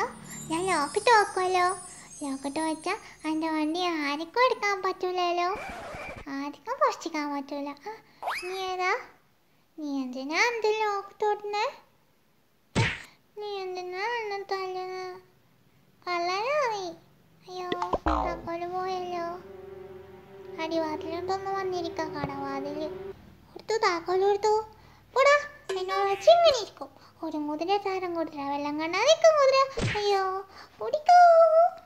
hello ഞാൻ ലോക്കിട്ട് വെക്കുമല്ലോ ലോക്കിട്ട് വെച്ചാൽ എൻ്റെ വണ്ടി ആർക്കും എടുക്കാൻ പറ്റൂലല്ലോ ആർക്കും മോഷ്ടിക്കാൻ പറ്റൂല ആ, നീ ഏതാ നീ എന്തിനാ എന്ത് ലോക്ക് തൊടുന്നേ നീ എന്തിനാ എന്നെ തല്ലുന്നത് കള്ളനാ നീ അയ്യോ താക്കോല് പോയല്ലോ അടിവാതിലോട്ടൊന്ന് വന്നിരിക്കാം കടവാതിൽ കൊടുത്തു താക്കോല് കൊടുത്തു പോടാ എന്നോട് വെച്ച് ഇങ്ങനെ ഇരിക്കും ഒരു മുതിര താരം കുതിര വെള്ളം കണ്ടാ നിൽക്കും കുതിര അയ്യോ ഓടിക്കോ